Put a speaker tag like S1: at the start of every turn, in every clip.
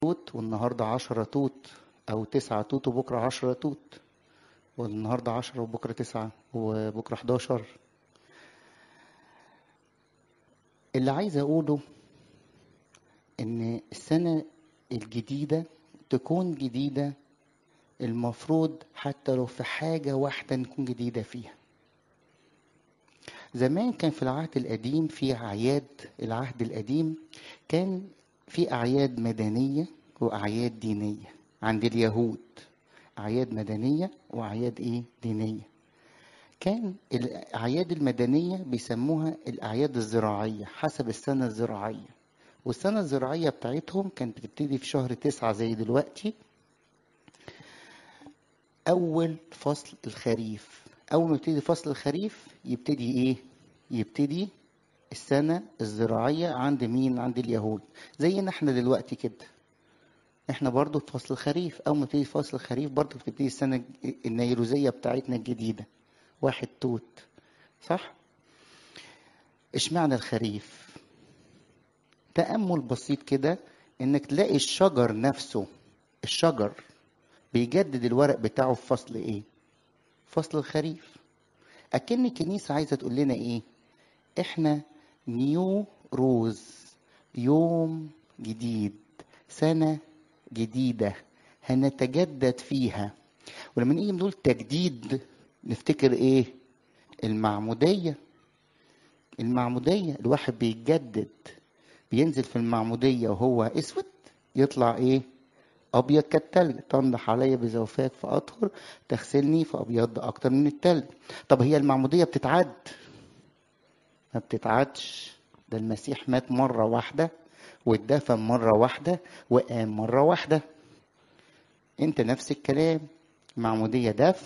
S1: توت والنهاردة عشرة توت أو تسعة توت وبكرة عشرة توت والنهاردة عشرة وبكرة تسعة وبكرة حداشر اللي عايز أقوله إن السنة الجديدة تكون جديدة المفروض حتى لو في حاجة واحدة نكون جديدة فيها زمان كان في العهد القديم في أعياد العهد القديم كان في أعياد مدنية وأعياد دينية عند اليهود أعياد مدنية وأعياد إيه دينية كان الأعياد المدنية بيسموها الأعياد الزراعية حسب السنة الزراعية والسنة الزراعية بتاعتهم كانت بتبتدي في شهر تسعة زي دلوقتي أول فصل الخريف أول ما يبتدي فصل الخريف يبتدي إيه؟ يبتدي السنة الزراعية عند مين؟ عند اليهود زينا احنا دلوقتي كده احنا برضو في فصل الخريف أول ما تبتدي فصل الخريف برضو بتبتدي السنة النيروزية بتاعتنا الجديدة واحد توت صح؟ اشمعنى الخريف؟ تأمل بسيط كده انك تلاقي الشجر نفسه الشجر بيجدد الورق بتاعه في فصل ايه فصل الخريف اكن الكنيسه عايزه تقول لنا ايه احنا نيو روز يوم جديد سنه جديده هنتجدد فيها ولما نيجي نقول تجديد نفتكر ايه المعموديه المعموديه الواحد بيتجدد بينزل في المعموديه وهو اسود يطلع ايه ابيض كالتلج تنضح علي بزوفاك فاطهر تغسلني فابيض اكتر من التلج طب هي المعموديه بتتعد ما بتتعدش ده المسيح مات مره واحده واتدفن مره واحده وقام مره واحده انت نفس الكلام معموديه دفن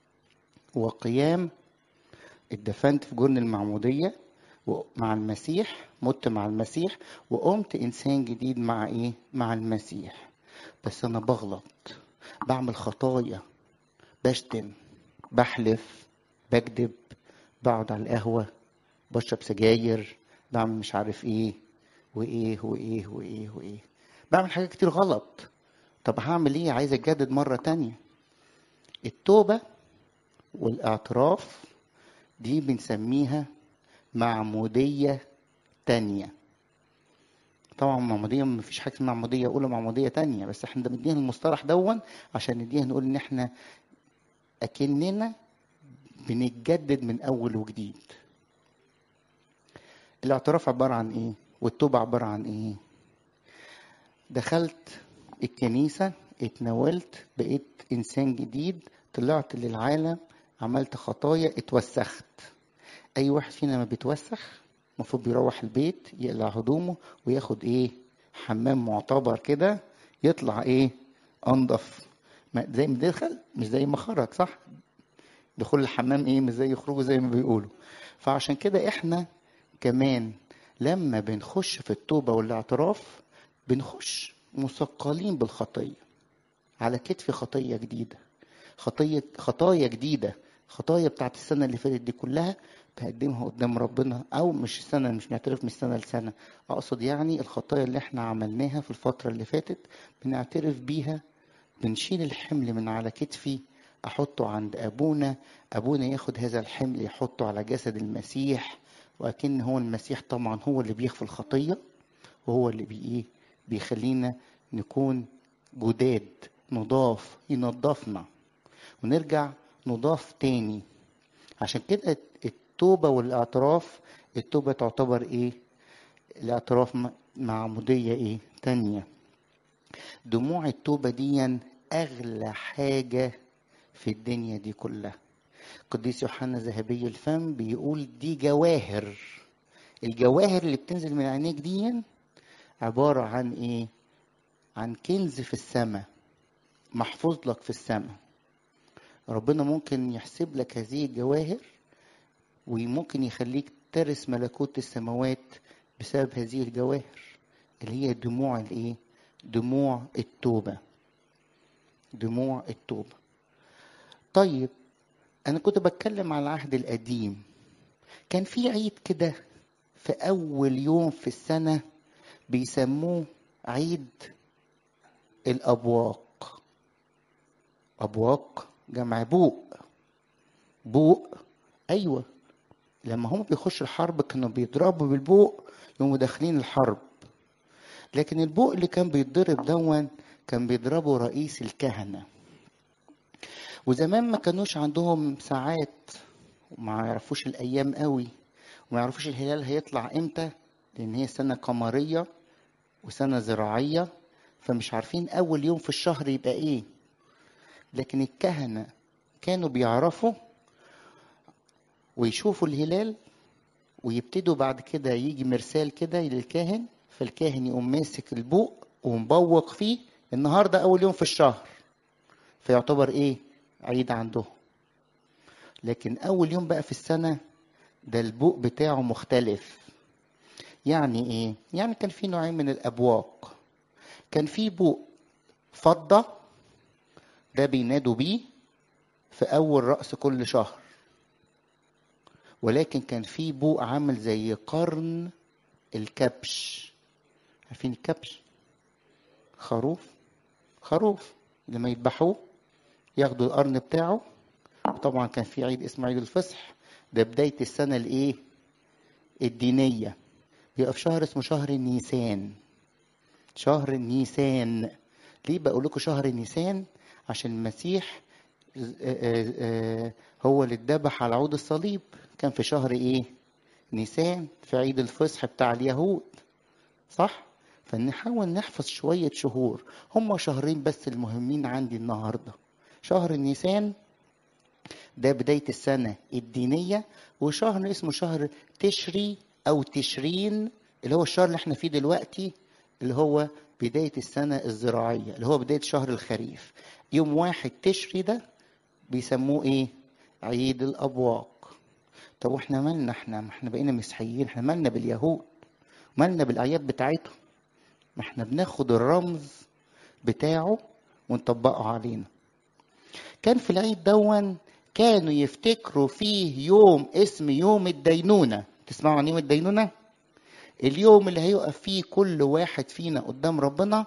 S1: وقيام اتدفنت في جرن المعموديه مع المسيح مت مع المسيح وقمت انسان جديد مع ايه مع المسيح بس انا بغلط بعمل خطايا بشتم بحلف بكذب بقعد على القهوة بشرب سجاير بعمل مش عارف ايه وايه وايه وايه وايه بعمل حاجات كتير غلط طب هعمل ايه عايز اتجدد مرة تانية التوبة والاعتراف دي بنسميها معمودية تانية طبعا معموديه ما فيش حاجه اسمها معموديه اولى معموديه تانية بس احنا مديها المصطلح دون عشان نديها نقول ان احنا اكننا بنتجدد من اول وجديد الاعتراف عباره عن ايه والتوبه عباره عن ايه دخلت الكنيسه اتناولت بقيت انسان جديد طلعت للعالم عملت خطايا اتوسخت اي واحد فينا ما بيتوسخ المفروض بيروح البيت يقلع هدومه وياخد ايه حمام معتبر كده يطلع ايه انضف زي ما دخل مش زي ما خرج صح دخول الحمام ايه مش زي يخرجوا زي ما بيقولوا فعشان كده احنا كمان لما بنخش في التوبة والاعتراف بنخش مثقلين بالخطية على كتف خطية جديدة خطية خطايا جديدة خطايا بتاعت السنة اللي فاتت دي كلها تقدمها قدام ربنا او مش السنه مش نعترف من السنه لسنه اقصد يعني الخطايا اللي احنا عملناها في الفتره اللي فاتت بنعترف بيها بنشيل الحمل من على كتفي احطه عند ابونا ابونا ياخد هذا الحمل يحطه على جسد المسيح واكن هو المسيح طبعا هو اللي بيخفي الخطيه وهو اللي بي ايه بيخلينا نكون جداد نضاف ينضفنا ونرجع نضاف تاني عشان كده التوبة والاعتراف التوبة تعتبر ايه الاعتراف معمودية ايه تانية دموع التوبة دي اغلى حاجة في الدنيا دي كلها قديس يوحنا ذهبي الفم بيقول دي جواهر الجواهر اللي بتنزل من عينيك دي عبارة عن ايه عن كنز في السماء محفوظ لك في السماء ربنا ممكن يحسب لك هذه الجواهر وممكن يخليك ترث ملكوت السماوات بسبب هذه الجواهر اللي هي دموع الايه دموع التوبة دموع التوبة طيب انا كنت بتكلم على العهد القديم كان في عيد كده في اول يوم في السنة بيسموه عيد الأبواق أبواق جمع بوق بوق أيوة لما هم بيخشوا الحرب كانوا بيضربوا بالبوق يقوموا داخلين الحرب لكن البوق اللي كان بيتضرب دون كان بيضربه رئيس الكهنة وزمان ما كانوش عندهم ساعات وما يعرفوش الأيام قوي وما يعرفوش الهلال هيطلع امتى لأن هي سنة قمرية وسنة زراعية فمش عارفين أول يوم في الشهر يبقى إيه لكن الكهنة كانوا بيعرفوا ويشوفوا الهلال ويبتدوا بعد كده يجي مرسال كده للكاهن فالكاهن يقوم ماسك البوق ومبوق فيه النهارده اول يوم في الشهر فيعتبر ايه عيد عندهم لكن اول يوم بقى في السنه ده البوق بتاعه مختلف يعني ايه يعني كان في نوعين من الابواق كان في بوق فضه ده بينادوا بيه في اول راس كل شهر ولكن كان في بوق عامل زي قرن الكبش عارفين الكبش خروف خروف لما يذبحوه ياخدوا القرن بتاعه طبعا كان في عيد اسمه عيد الفصح ده بداية السنة الايه الدينية بيبقى في شهر اسمه شهر نيسان شهر نيسان ليه بقول لكم شهر نيسان عشان المسيح هو اللي اتذبح على عود الصليب كان في شهر ايه نيسان في عيد الفصح بتاع اليهود صح فنحاول نحفظ شوية شهور هم شهرين بس المهمين عندي النهاردة شهر نيسان ده بداية السنة الدينية وشهر اسمه شهر تشري أو تشرين اللي هو الشهر اللي احنا فيه دلوقتي اللي هو بداية السنة الزراعية اللي هو بداية شهر الخريف يوم واحد تشري ده بيسموه ايه عيد الأبواق طب واحنا مالنا احنا ما احنا بقينا مسيحيين احنا مالنا باليهود مالنا بالأعياد بتاعتهم ما احنا بناخد الرمز بتاعه ونطبقه علينا كان في العيد دون كانوا يفتكروا فيه يوم اسم يوم الدينونة تسمعوا عن يوم الدينونة اليوم اللي هيقف فيه كل واحد فينا قدام ربنا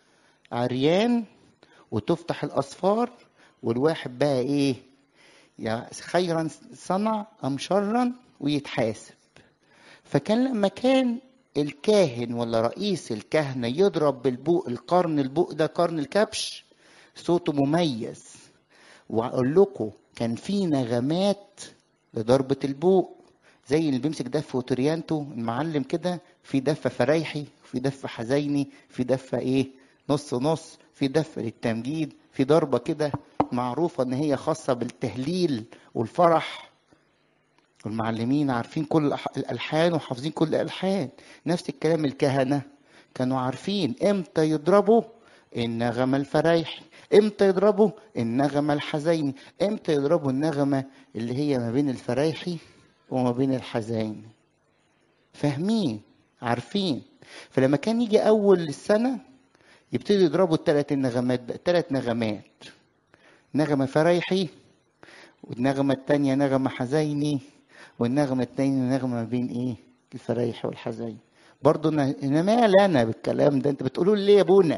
S1: عريان وتفتح الأصفار والواحد بقى ايه يا خيرا صنع أم شرا ويتحاسب فكان لما كان الكاهن ولا رئيس الكهنة يضرب بالبوق القرن البوق ده قرن الكبش صوته مميز وأقول لكم كان في نغمات لضربة البوق زي اللي بيمسك دف وتريانته المعلم كده في دفة فريحي في دفة حزيني في دفة ايه نص نص في دفة للتمجيد في ضربة كده معروفة ان هي خاصة بالتهليل والفرح والمعلمين عارفين كل الالحان وحافظين كل الالحان نفس الكلام الكهنه كانوا عارفين امتى يضربوا النغمه الفرايحي امتى يضربوا النغمه الحزيني امتى يضربوا النغمه اللي هي ما بين الفرايحي وما بين الحزيني فاهمين عارفين فلما كان يجي اول السنه يبتدوا يضربوا الثلاث النغمات الثلاث نغمات نغمه فرايحي والنغمه الثانيه نغمه حزيني والنغمة التانية نغمة ما بين ايه الفرايح والحزين برضه انا مال انا بالكلام ده انت بتقولوا لي ليه يا ابونا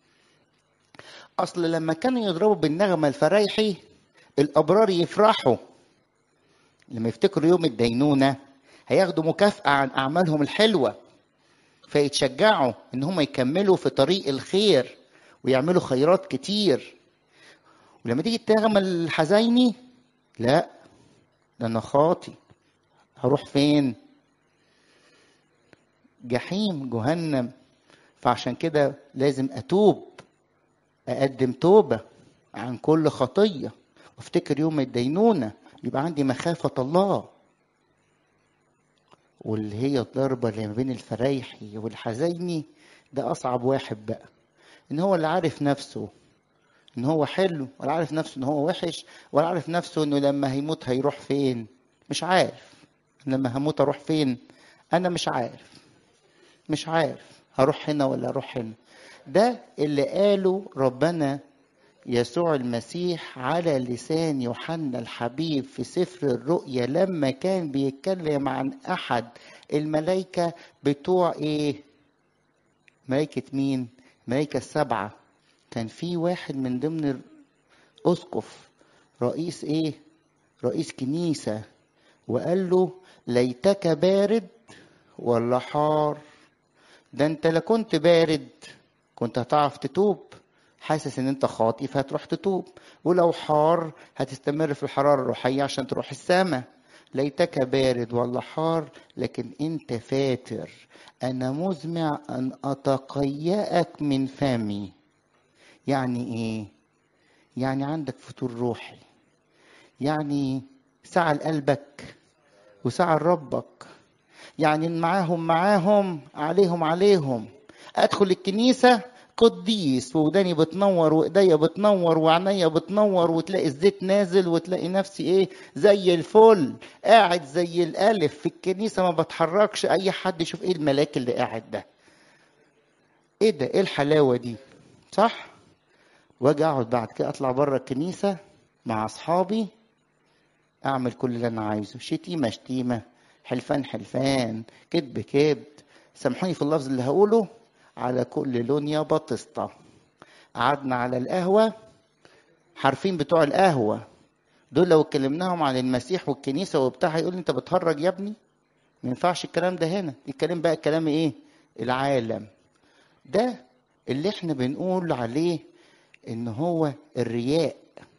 S1: اصل لما كانوا يضربوا بالنغمة الفرايحي الابرار يفرحوا لما يفتكروا يوم الدينونة هياخدوا مكافأة عن اعمالهم الحلوة فيتشجعوا ان هم يكملوا في طريق الخير ويعملوا خيرات كتير ولما تيجي النغمة الحزيني لا ده انا خاطي هروح فين جحيم جهنم فعشان كده لازم اتوب اقدم توبه عن كل خطيه وافتكر يوم الدينونه يبقى عندي مخافه الله واللي هي الضربه اللي ما بين الفرايحي والحزيني ده اصعب واحد بقى ان هو اللي عارف نفسه ان هو حلو ولا عارف نفسه ان هو وحش ولا عارف نفسه انه لما هيموت هيروح فين مش عارف لما هموت اروح فين انا مش عارف مش عارف هروح هنا ولا اروح هنا ده اللي قاله ربنا يسوع المسيح على لسان يوحنا الحبيب في سفر الرؤيا لما كان بيتكلم عن احد الملائكه بتوع ايه ملائكه مين ملائكه السبعه كان في واحد من ضمن الاسقف رئيس ايه رئيس كنيسه وقال له ليتك بارد ولا حار ده انت لا كنت بارد كنت هتعرف تتوب حاسس ان انت خاطي فهتروح تتوب ولو حار هتستمر في الحراره الروحيه عشان تروح السماء ليتك بارد ولا حار لكن انت فاتر انا مزمع ان اتقيأك من فمي يعني ايه يعني عندك فتور روحي يعني سعى لقلبك وسعى لربك يعني معاهم معاهم عليهم عليهم ادخل الكنيسه قديس وداني بتنور وايديا بتنور وعينيا بتنور وتلاقي الزيت نازل وتلاقي نفسي ايه زي الفل قاعد زي الالف في الكنيسه ما بتحركش اي حد يشوف ايه الملاك اللي قاعد ده ايه ده ايه الحلاوه دي صح واجي اقعد بعد كده اطلع بره الكنيسه مع اصحابي اعمل كل اللي انا عايزه شتيمه شتيمه حلفان حلفان كذب كذب سامحوني في اللفظ اللي هقوله على كل لون يا بطسطة قعدنا على القهوة حرفين بتوع القهوة دول لو اتكلمناهم عن المسيح والكنيسة وبتاع هيقول انت بتهرج يا ابني ما ينفعش الكلام ده هنا الكلام بقى كلام ايه العالم ده اللي احنا بنقول عليه ان هو الرياء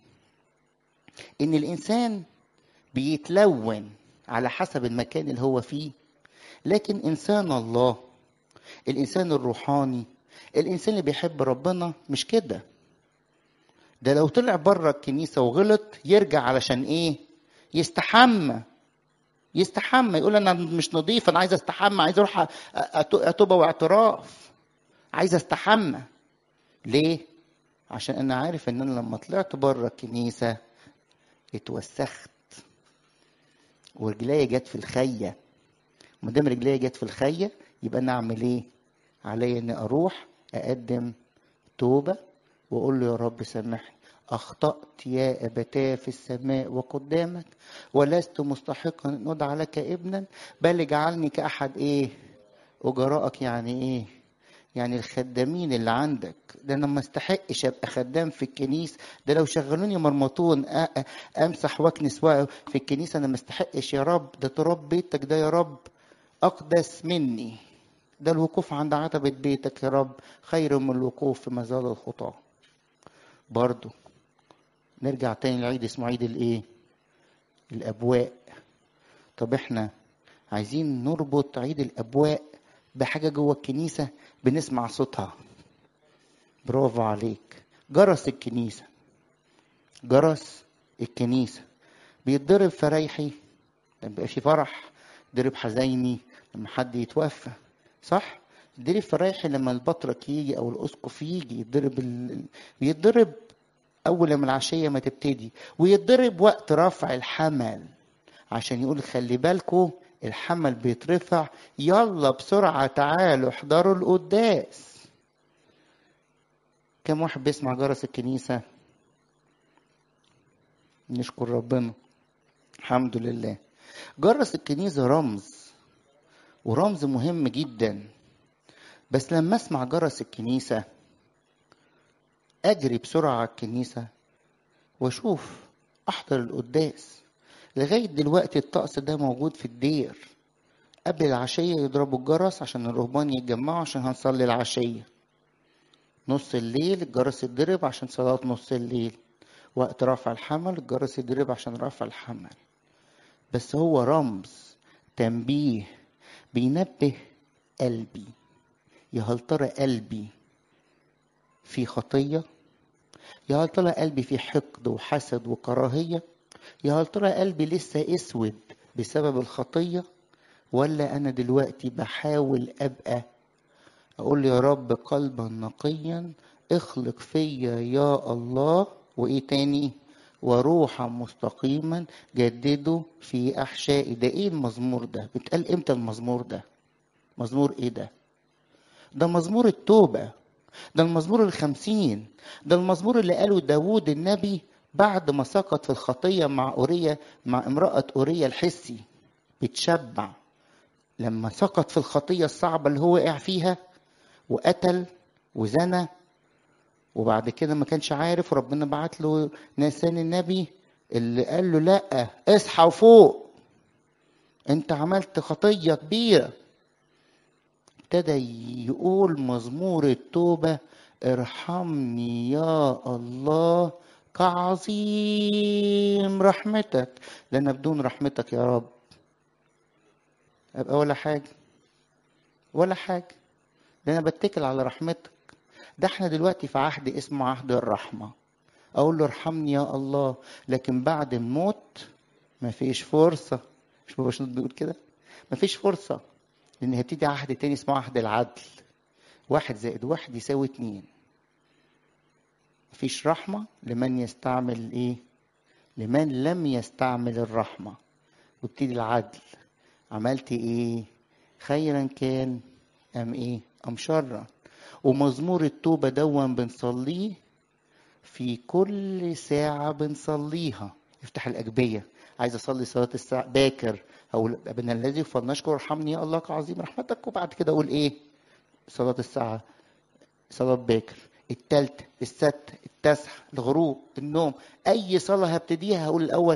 S1: ان الانسان بيتلون على حسب المكان اللي هو فيه لكن انسان الله الانسان الروحاني الانسان اللي بيحب ربنا مش كده ده لو طلع بره الكنيسه وغلط يرجع علشان ايه يستحمى يستحمى يقول انا مش نظيف انا عايز استحمى عايز اروح اتوبه واعتراف عايز استحمى ليه عشان انا عارف ان انا لما طلعت بره الكنيسه اتوسخت ورجليا جت في الخيه ما دام رجليا جت في الخيه يبقى انا اعمل ايه عليا اني اروح اقدم توبه واقول له يا رب سامحني اخطات يا ابتاه في السماء وقدامك ولست مستحقا ان ادعى لك ابنا بل اجعلني كاحد ايه اجراءك يعني ايه يعني الخدامين اللي عندك ده انا ما استحقش ابقى خدام في الكنيسه ده لو شغلوني مرمطون امسح واكنس في الكنيسه انا ما استحقش يا رب ده تراب بيتك ده يا رب اقدس مني ده الوقوف عند عتبة بيتك يا رب خير من الوقوف في مزال الخطاة برضو نرجع تاني لعيد اسمه عيد الايه الابواء طب احنا عايزين نربط عيد الابواء بحاجة جوه الكنيسة بنسمع صوتها برافو عليك جرس الكنيسة جرس الكنيسة بيتضرب فريحي لما بيبقى في فرح ضرب حزيني لما حد يتوفى صح يتضرب فريحي لما البطرك يجي او الاسقف يجي يتضرب ال... بيتضرب اول ما العشيه ما تبتدي ويتضرب وقت رفع الحمل عشان يقول خلي بالكم الحمل بيترفع يلا بسرعه تعالوا احضروا القداس كم واحد بيسمع جرس الكنيسه نشكر ربنا الحمد لله جرس الكنيسه رمز ورمز مهم جدا بس لما اسمع جرس الكنيسه اجري بسرعه على الكنيسه واشوف احضر القداس لغايه دلوقتي الطقس ده موجود في الدير قبل العشيه يضربوا الجرس عشان الرهبان يتجمعوا عشان هنصلي العشيه نص الليل الجرس يتضرب عشان صلاه نص الليل وقت رفع الحمل الجرس يتضرب عشان رفع الحمل بس هو رمز تنبيه بينبه قلبي يا هل ترى قلبي في خطيه يا هل ترى قلبي في حقد وحسد وكراهيه يا هل ترى قلبي لسه اسود بسبب الخطيه ولا انا دلوقتي بحاول ابقى اقول يا رب قلبا نقيا اخلق فيا يا الله وايه تاني وروحا مستقيما جدده في احشائي ده ايه المزمور ده بيتقال امتى المزمور ده مزمور ايه ده ده مزمور التوبة ده المزمور الخمسين ده المزمور اللي قاله داوود النبي بعد ما سقط في الخطية مع أورية مع امرأة أورية الحسي بتشبع لما سقط في الخطية الصعبة اللي هو وقع فيها وقتل وزنى وبعد كده ما كانش عارف وربنا بعت له ناسان النبي اللي قال له لا اصحى وفوق انت عملت خطية كبيرة ابتدى يقول مزمور التوبة ارحمني يا الله كعظيم رحمتك لأن بدون رحمتك يا رب أبقى ولا حاجة ولا حاجة ده أنا بتكل على رحمتك ده احنا دلوقتي في عهد اسمه عهد الرحمة أقول له ارحمني يا الله لكن بعد الموت مفيش فرصة مش بابا شنود بيقول كده مفيش فرصة لأن هيبتدي عهد تاني اسمه عهد العدل واحد زائد واحد يساوي اتنين مفيش رحمة لمن يستعمل ايه لمن لم يستعمل الرحمة وابتدي العدل عملت ايه خيرا كان ام ايه ام شرا ومزمور التوبة دون بنصليه في كل ساعة بنصليها افتح الأجبية عايز أصلي صلاة الساعة باكر أو ابن الذي فلنشكر ارحمني يا الله كعظيم رحمتك وبعد كده أقول إيه صلاة الساعة صلاة باكر التالتة الستة التاسعة الغروب النوم أي صلاة هبتديها هقول الأول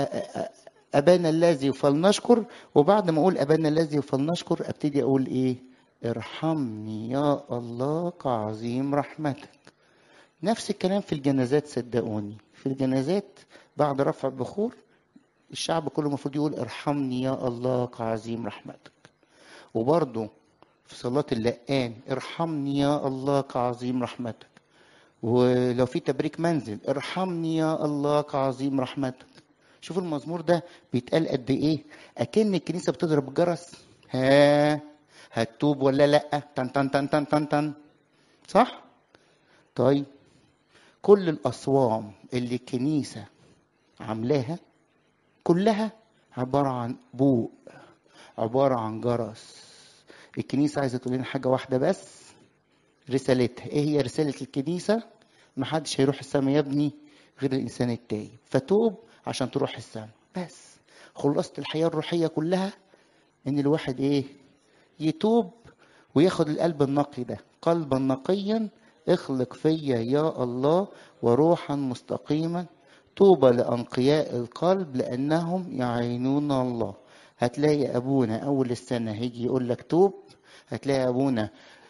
S1: أبانا الذي فلنشكر وبعد ما أقول أبانا الذي فلنشكر أبتدي أقول إيه ارحمني يا الله كعظيم رحمتك نفس الكلام في الجنازات صدقوني في الجنازات بعد رفع البخور الشعب كله المفروض يقول ارحمني يا الله كعظيم رحمتك وبرضه في صلاة اللقان ارحمني يا الله كعظيم رحمتك ولو في تبريك منزل ارحمني يا الله كعظيم رحمتك شوفوا المزمور ده بيتقال قد ايه اكن الكنيسه بتضرب الجرس ها هتوب ولا لا تن تن تن تن تن تن صح طيب كل الاصوام اللي الكنيسه عاملاها كلها عباره عن بوق عباره عن جرس الكنيسه عايزه تقول لنا حاجه واحده بس رسالتها ايه هي رساله الكنيسه محدش هيروح السماء يا ابني غير الانسان التايب فتوب عشان تروح السماء بس خلصت الحياه الروحيه كلها ان الواحد ايه يتوب وياخد القلب النقي ده قلبا نقيا اخلق فيا يا الله وروحا مستقيما طوبى لأنقياء القلب لأنهم يعينون الله هتلاقي أبونا أول السنة هيجي يقول لك توب هتلاقي أبونا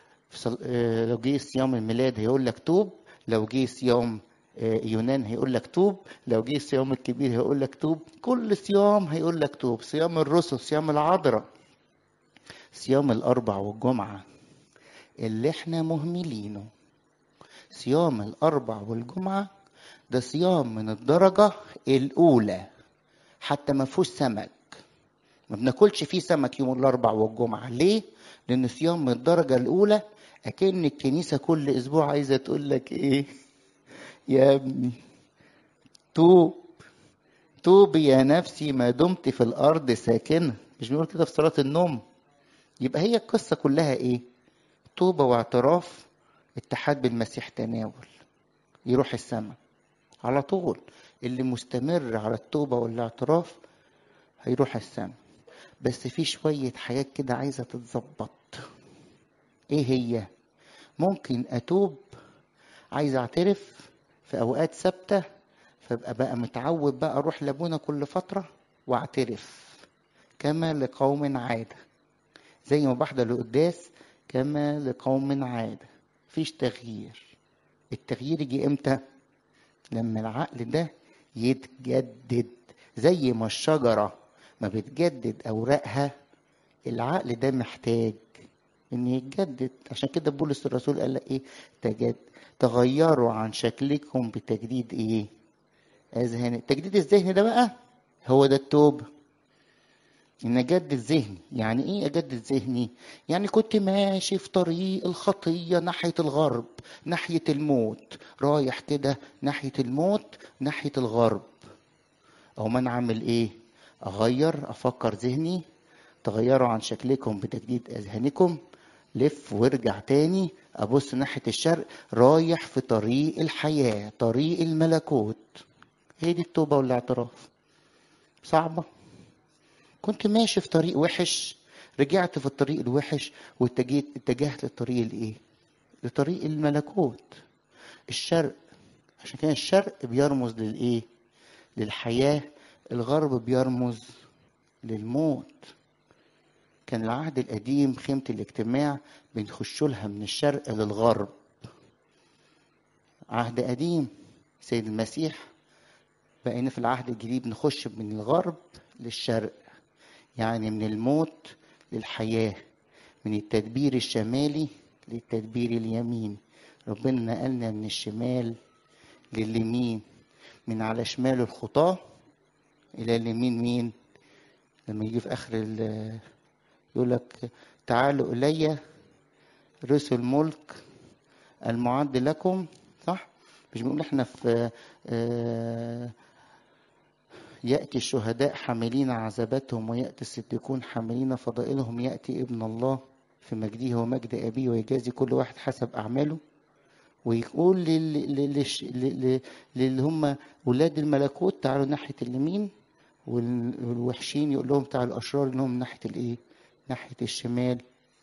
S1: لو جه صيام الميلاد هيقول لك توب لو جه صيام يونان هيقول لك توب لو جه صيام الكبير هيقول لك توب كل صيام هيقول لك توب صيام الرسل صيام العذراء صيام الأربع والجمعة اللي احنا مهملينه صيام الأربع والجمعة ده صيام من الدرجة الأولى حتى ما فيهوش سمك ما بناكلش فيه سمك يوم الأربع والجمعة ليه؟ لأن صيام من الدرجة الأولى أكن الكنيسة كل أسبوع عايزة تقول لك إيه؟ يا ابني توب توب يا نفسي ما دمت في الأرض ساكنة مش بنقول كده في صلاة النوم يبقى هي القصة كلها إيه؟ توبة واعتراف اتحاد بالمسيح تناول يروح السماء على طول اللي مستمر على التوبة والاعتراف هيروح السماء بس في شوية حاجات كده عايزة تتظبط ايه هي ممكن اتوب عايز اعترف في اوقات ثابتة فابقى بقى متعود بقى اروح لابونا كل فترة واعترف كما لقوم عادة زي ما بحضر لقداس كما لقوم عادة مفيش تغيير التغيير يجي امتى لما العقل ده يتجدد زي ما الشجرة ما بتجدد أوراقها العقل ده محتاج إن يتجدد عشان كده بولس الرسول قال لك إيه تجد تغيروا عن شكلكم بتجديد إيه أذهان التجديد الذهني ده بقى هو ده التوبة ان اجدد ذهني يعني ايه اجدد ذهني يعني كنت ماشي في طريق الخطيه ناحيه الغرب ناحيه الموت رايح كده ناحيه الموت ناحيه الغرب او ما انا اعمل ايه اغير افكر ذهني تغيروا عن شكلكم بتجديد اذهانكم لف وارجع تاني ابص ناحيه الشرق رايح في طريق الحياه طريق الملكوت هي دي التوبه والاعتراف صعبه كنت ماشي في طريق وحش رجعت في الطريق الوحش واتجهت اتجهت للطريق الايه لطريق الملكوت الشرق عشان كده الشرق بيرمز للايه للحياه الغرب بيرمز للموت كان العهد القديم خيمة الاجتماع بنخش لها من الشرق للغرب عهد قديم سيد المسيح بقينا في العهد الجديد نخش من الغرب للشرق يعني من الموت للحياة من التدبير الشمالي للتدبير اليمين ربنا نقلنا من الشمال لليمين من على شمال الخطاة إلى اليمين مين لما يجي في آخر يقول لك تعالوا إلي رسل الملك المعد لكم صح مش بنقول احنا في يأتي الشهداء حاملين عذاباتهم ويأتي الصديقون حاملين فضائلهم يأتي ابن الله في مجده ومجد أبيه ويجازي كل واحد حسب أعماله ويقول للي هم ولاد الملكوت تعالوا ناحية اليمين والوحشين يقول لهم تعالوا الأشرار إنهم ناحية الإيه؟ ناحية الشمال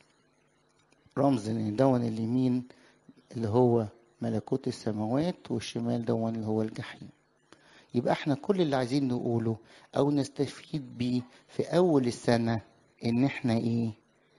S1: رمز إن دون اليمين اللي هو ملكوت السماوات والشمال دون اللي هو الجحيم يبقى احنا كل اللي عايزين نقوله او نستفيد بيه في اول السنة ان احنا ايه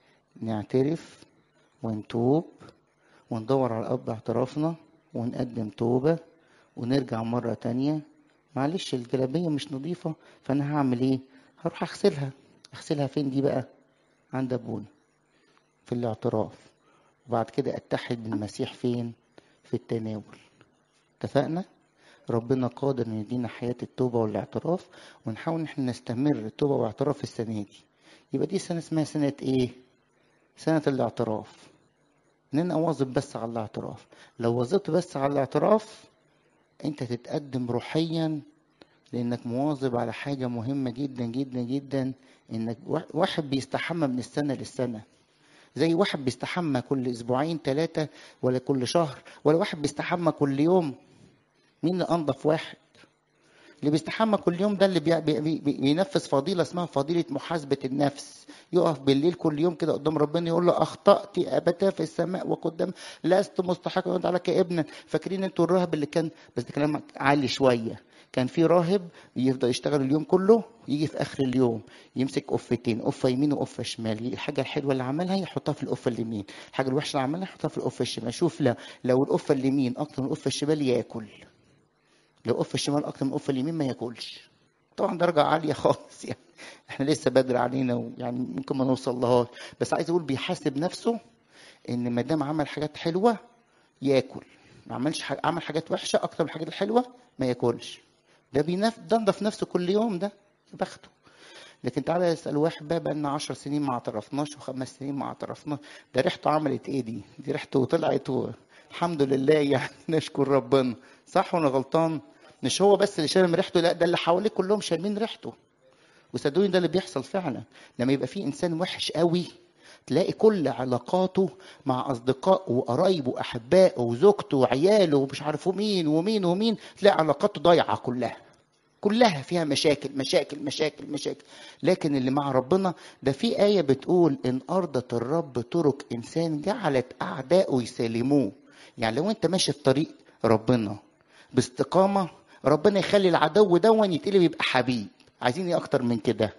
S1: نعترف ونتوب وندور على اب اعترافنا ونقدم توبة ونرجع مرة تانية معلش الجلابية مش نظيفة فانا هعمل ايه هروح اغسلها اغسلها فين دي بقى عند ابونا في الاعتراف وبعد كده اتحد بالمسيح فين في التناول اتفقنا ربنا قادر ان يدينا حياة التوبة والاعتراف ونحاول ان احنا نستمر التوبة والاعتراف السنة دي يبقى دي سنة اسمها سنة ايه سنة الاعتراف ان انا اواظب بس على الاعتراف لو واظبت بس على الاعتراف انت تتقدم روحيا لانك مواظب على حاجة مهمة جدا جدا جدا انك واحد بيستحمى من السنة للسنة زي واحد بيستحمى كل اسبوعين ثلاثة ولا كل شهر ولا واحد بيستحمى كل يوم مين اللي انضف واحد اللي بيستحمى كل يوم ده اللي بي بي بي بينفذ فضيله اسمها فضيله محاسبه النفس يقف بالليل كل يوم كده قدام ربنا يقول له اخطات ابتا في السماء وقدام لست مستحقا ان لك ابنا فاكرين انتوا الراهب اللي كان بس ده كلام عالي شويه كان في راهب يفضل يشتغل اليوم كله يجي في اخر اليوم يمسك قفتين قفه يمين وقفه شمال الحاجه الحلوه اللي عملها يحطها في القفه اليمين الحاجه الوحشه اللي عملها يحطها في القفه الشمال شوف لو لو القفه اليمين اكتر من القفه الشمال ياكل لو قف الشمال اكتر من قف اليمين ما ياكلش طبعا درجة عالية خالص يعني احنا لسه بدري علينا ويعني ممكن ما نوصل لهاش بس عايز اقول بيحاسب نفسه ان ما دام عمل حاجات حلوة ياكل ما عملش حاجة عمل حاجات وحشة اكتر من الحاجات الحلوة ما ياكلش ده بينف ده نضف نفسه كل يوم ده بخته لكن تعالى اسال واحد بقى بقى لنا 10 سنين ما اعترفناش وخمس سنين ما اعترفناش ده ريحته عملت ايه دي؟ دي ريحته طلعت و... الحمد لله يعني نشكر ربنا صح وانا غلطان مش هو بس اللي شامم ريحته لا ده اللي حواليه كلهم شامين ريحته وصدقوني ده اللي بيحصل فعلا لما يبقى في انسان وحش قوي تلاقي كل علاقاته مع اصدقائه وقرايبه واحبائه وزوجته وعياله ومش عارفه مين ومين ومين تلاقي علاقاته ضايعه كلها كلها فيها مشاكل مشاكل مشاكل مشاكل لكن اللي مع ربنا ده في آية بتقول إن أرضت الرب طرق إنسان جعلت أعداؤه يسالموه يعني لو أنت ماشي في طريق ربنا باستقامة ربنا يخلي العدو دون يتقلب يبقى حبيب عايزين ايه اكتر من كده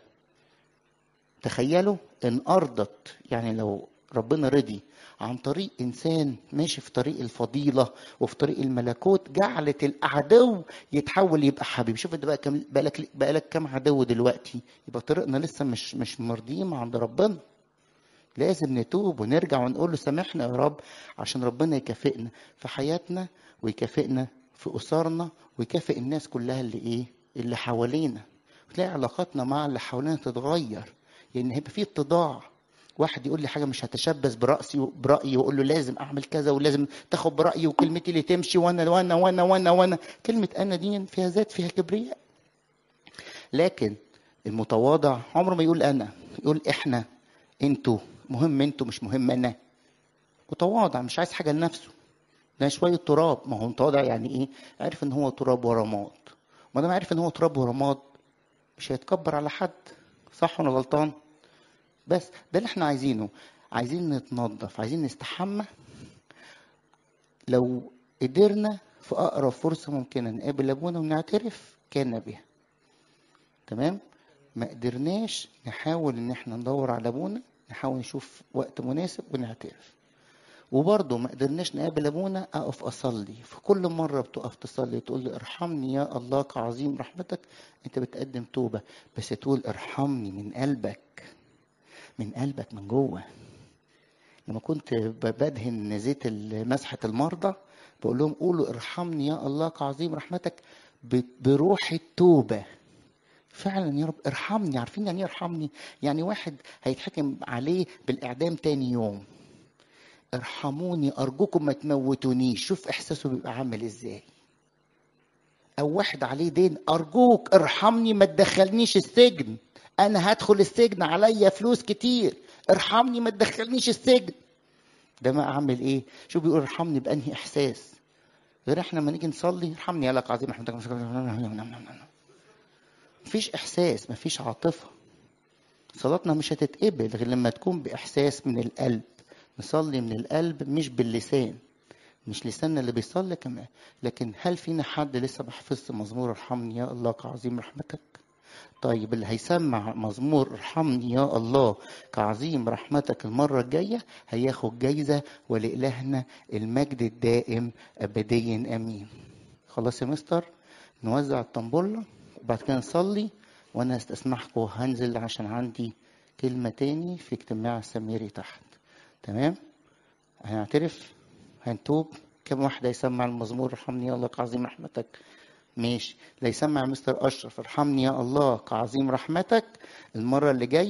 S1: تخيلوا ان ارضت يعني لو ربنا رضي عن طريق انسان ماشي في طريق الفضيله وفي طريق الملكوت جعلت العدو يتحول يبقى حبيب شوف انت بقى كم بقالك بقالك كام عدو دلوقتي يبقى طريقنا لسه مش مش مرضيين عند ربنا لازم نتوب ونرجع ونقول له سامحنا يا رب عشان ربنا يكافئنا في حياتنا ويكافئنا في اسرنا ويكافئ الناس كلها اللي ايه اللي حوالينا وتلاقي علاقاتنا مع اللي حوالينا تتغير لان هيبقى في اتضاع واحد يقول لي حاجه مش هتشبث براسي برايي واقول له لازم اعمل كذا ولازم تاخد برايي وكلمتي اللي تمشي وانا وانا وانا وانا وانا كلمه انا دي فيها ذات فيها كبرياء لكن المتواضع عمره ما يقول انا يقول احنا انتوا مهم انتوا مش مهم انا متواضع مش عايز حاجه لنفسه ده شويه تراب ما هو متواضع يعني ايه عارف ان هو تراب ورماد ما دام عارف ان هو تراب ورماد مش هيتكبر على حد صح ولا غلطان بس ده اللي احنا عايزينه عايزين نتنظف عايزين نستحمى لو قدرنا في اقرب فرصه ممكنه نقابل ابونا ونعترف كان بها تمام ما قدرناش نحاول ان احنا ندور على ابونا نحاول نشوف وقت مناسب ونعترف وبرضه ما قدرناش نقابل ابونا اقف اصلي في كل مره بتقف تصلي تقول لي ارحمني يا الله كعظيم رحمتك انت بتقدم توبه بس تقول ارحمني من قلبك من قلبك من جوه لما كنت بدهن زيت مسحه المرضى بقول لهم قولوا ارحمني يا الله كعظيم رحمتك بروح التوبه فعلا يا رب ارحمني عارفين يعني ايه ارحمني يعني واحد هيتحكم عليه بالاعدام تاني يوم ارحموني ارجوكم ما تموتونيش شوف احساسه بيبقى عامل ازاي او واحد عليه دين ارجوك ارحمني ما تدخلنيش السجن انا هدخل السجن عليا فلوس كتير ارحمني ما تدخلنيش السجن ده ما اعمل ايه شو بيقول ارحمني بانهي احساس غير احنا لما نيجي نصلي ارحمني يا لك عظيم رحمتك مفيش احساس مفيش عاطفه صلاتنا مش هتتقبل غير لما تكون باحساس من القلب نصلي من القلب مش باللسان مش لساننا اللي بيصلي كمان لكن هل فينا حد لسه ما حفظش مزمور ارحمني يا الله كعظيم رحمتك طيب اللي هيسمع مزمور ارحمني يا الله كعظيم رحمتك المرة الجاية هياخد جايزة ولإلهنا المجد الدائم أبديا أمين خلاص يا مستر نوزع الطنبولة وبعد كده نصلي وأنا استسمحكم هنزل عشان عندي كلمة تاني في اجتماع سميري تحت تمام هنعترف هنتوب كم واحد هيسمع المزمور ارحمني يا الله كعظيم رحمتك ماشي لا يسمع مستر اشرف ارحمني يا الله كعظيم رحمتك المره اللي جايه